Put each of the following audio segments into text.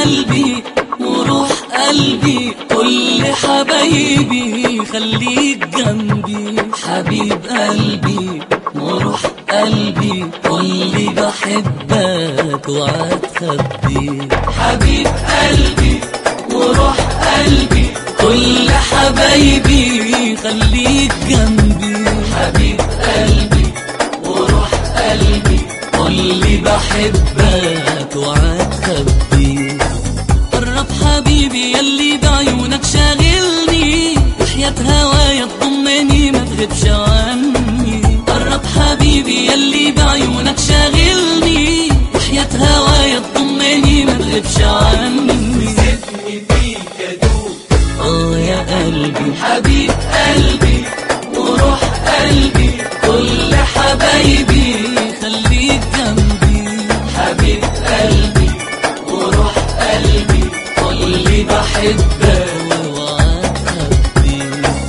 قلبي وروح قلبي كل حبايبي خليك جنبي حبيب قلبي وروح قلبي قولي بحبك وعتخبي حبيب قلبي وروح قلبي كل حبايبي خليك جنبي حبيب قلبي وروح قلبي قولي بحبك وعتخبي قرب حبيبي يلي بعيونك شاغلني وحياة هوايا تضمني ما تغيبش عني قرب حبيبي يلي بعيونك شاغلني وحياة هوايا تضمني ما تغيبش عني سيبني فيك ادوب اه يا قلبي حبيب قلبي وروح قلبي كل حبايبي خليك جنبي حبيب قلبي وروح قلبي قولي بحبك وعتخبي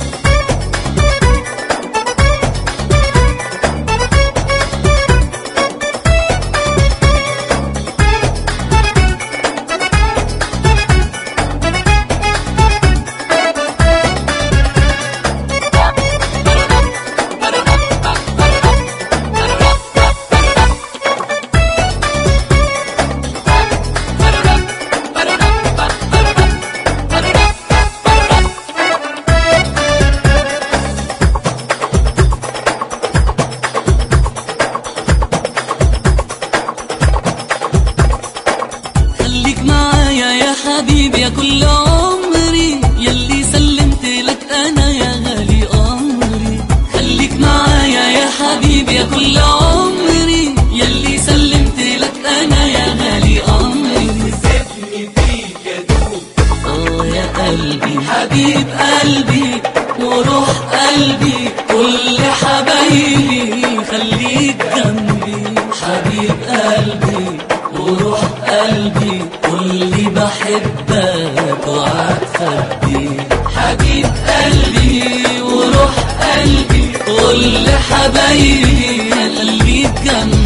خليك معايا يا حبيبي يا كل عمري يلي سلمت لك انا يا غالي امري خليك معايا يا حبيبي يا كل عمري يلي سلمت لك انا يا غالي امري سيبني فيك ادوب اه يا قلبي حبيب قلبي وروح قلبي كل حبايبي خليك جنبي حبيب قلبي وروح قلبي قولي بحبك وعتخبي حبيب قلبي وروح قلبي كل حبايبي خليك جنبي